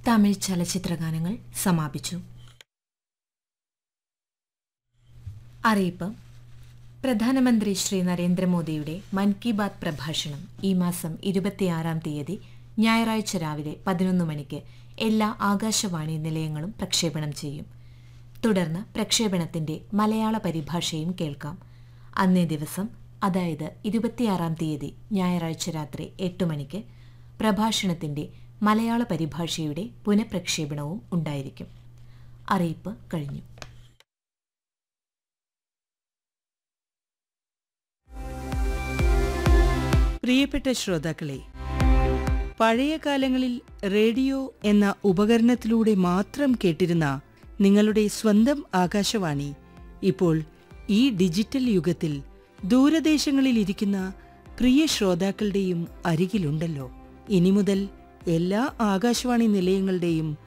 തമിഴ് ചലച്ചിത്രഗാനങ്ങൾ സമാപിച്ചു അറിയിപ്പ് പ്രധാനമന്ത്രി ശ്രീ നരേന്ദ്രമോദിയുടെ മൻ കി ബാത് പ്രഭാഷണം ഈ മാസം ഇരുപത്തിയാറാം തീയതി ഞായറാഴ്ച രാവിലെ പതിനൊന്ന് മണിക്ക് എല്ലാ ആകാശവാണി നിലയങ്ങളും പ്രക്ഷേപണം ചെയ്യും തുടർന്ന് പ്രക്ഷേപണത്തിന്റെ മലയാള പരിഭാഷയും കേൾക്കാം അന്നേ ദിവസം അതായത് ഇരുപത്തിയാറാം തീയതി ഞായറാഴ്ച രാത്രി എട്ട് മണിക്ക് പ്രഭാഷണത്തിന്റെ മലയാള പരിഭാഷയുടെ പുനഃപ്രക്ഷേപണവും ഉണ്ടായിരിക്കും അറിയിപ്പ് കഴിഞ്ഞു പ്രിയപ്പെട്ട ശ്രോതാക്കളെ പഴയ കാലങ്ങളിൽ റേഡിയോ എന്ന ഉപകരണത്തിലൂടെ മാത്രം കേട്ടിരുന്ന നിങ്ങളുടെ സ്വന്തം ആകാശവാണി ഇപ്പോൾ ഈ ഡിജിറ്റൽ യുഗത്തിൽ ദൂരദേശങ്ങളിലിരിക്കുന്ന പ്രിയ ശ്രോതാക്കളുടെയും അരികിലുണ്ടല്ലോ ഇനി മുതൽ എല്ലാ ആകാശവാണി നിലയങ്ങളുടെയും